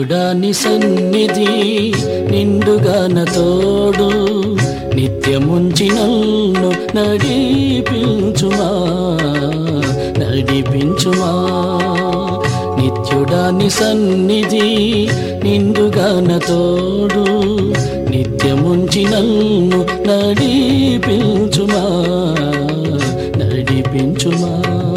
నిత్యుడాని సన్నిధి నిండుగాన తోడు నిత్యముంచి నన్ను నడిపించుమా నడిపించుమా నిత్యుడాని సన్నిధి నిండుగాన తోడు నిత్యముంచి నన్ను నడిపించుమా నడిపించుమా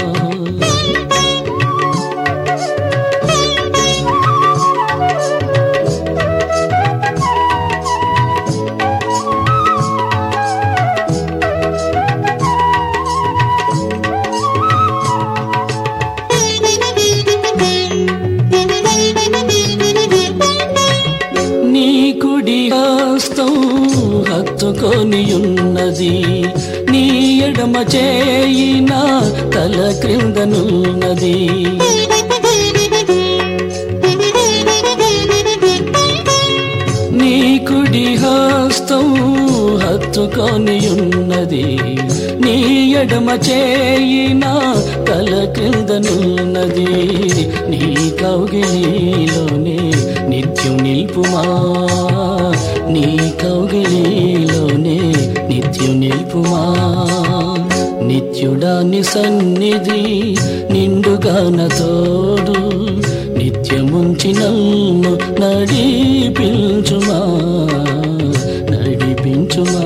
నీ కుడి హస్తం హత్తుకొని ఉన్నది నీ ఎడమ చేయిన తల క్రిందనున్నది నీ కుడి హస్తం హత్తుకొని ఉన్నది నీ ఎడమ చేయిన తల క్రిందనున్నది నీ కౌగిలిలోనే నిత్యం నిల్పుమా నీ కౌగిలిలోనే నిత్యం నిల్పుమా నిత్యుడాని సన్నిధి నిండుగాన తోడు నిత్యముంచి నన్ను నడిపించుమా నడిపించుమా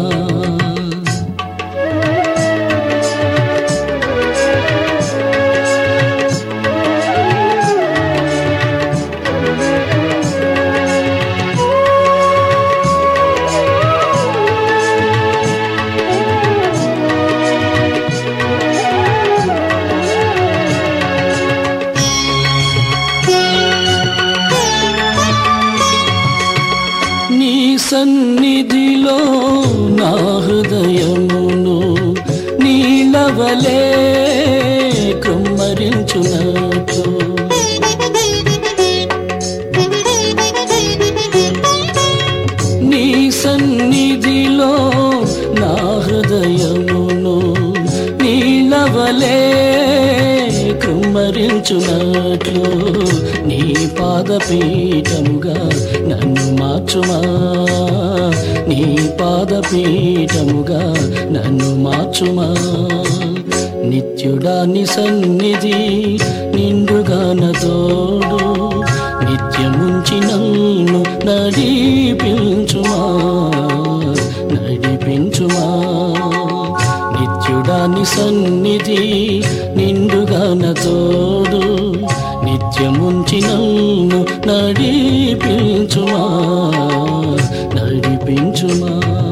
నీ సన్నిధిలో నా హృదయమును నీలవలే కృమ్మరించునట్లు నీ సన్నిధిలో నా హృదయమును నీలవలే కృమ్మరించునట్లు నీ పాదపీఠముగా నన్ను మార్చుమా నీ పాదపీఠముగా నన్ను మార్చుమా నిత్యుడాని సన్నిధి నిండుగాన తోడు నిత్యముంచి నన్ను నడిపించుమా నడిపించుమా నిత్యుడాని సన్నిధి నిండుగాన తోడు నిత్యముంచి నన్ను నడిపించుమా నడిపించుమా